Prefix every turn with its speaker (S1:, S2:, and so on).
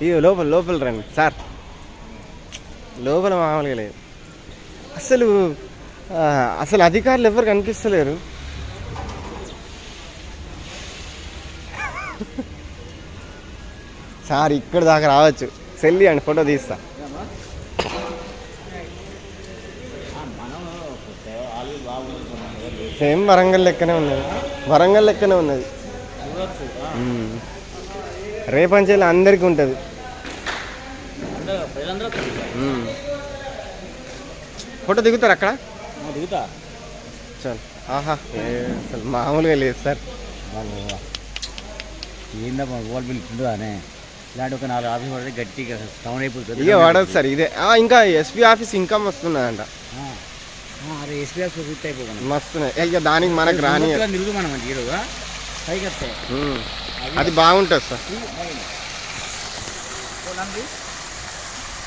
S1: ఇయ్యో లోపల లోపల రండి సార్ లోపల మామూలుగా లేదు అసలు ఆ, అసలు అధికారులు ఎవరు కనిపిస్తలేరు సార్ ఇక్కడ దాకా రావచ్చు సెల్లి అండి ఫోటో తీస్తా సేమ్ వరంగల్ లెక్కనే ఉన్నది వరంగల్ లెక్కనే ఉన్నది మ్మ్. రేపంచేలు అందరికీ ఉంటుంది మ్మ్. ఫోటో దిగుతారు అక్కడ
S2: దిగుతా
S1: చాలు ఆహా ఏ అసలు మామూలుగా లేదు సార్
S2: ఏందమ్మా గోల్ బిల్ ఉంటుందానే ఇలాంటి ఒక నాలుగు ఆఫీస్ పడితే గట్టిగా టౌన్ అయిపోతుంది
S1: ఇక వాడదు సార్ ఇదే ఆ, ఇంకా ఎస్పీ ఆఫీస్ ఇంకా వస్తున్నదంట
S2: ఆ. ఆ, అరే ఎస్పీఆర్ పూర్తి అయిపోకుండా
S1: మస్తున్నాయి ఇక దానికి మనకు రాని
S2: నిలుగు మనం అంటే ఈరోజు పైకి వస్తాయి
S1: అది బాగుంటుంది సార్
S2: నంది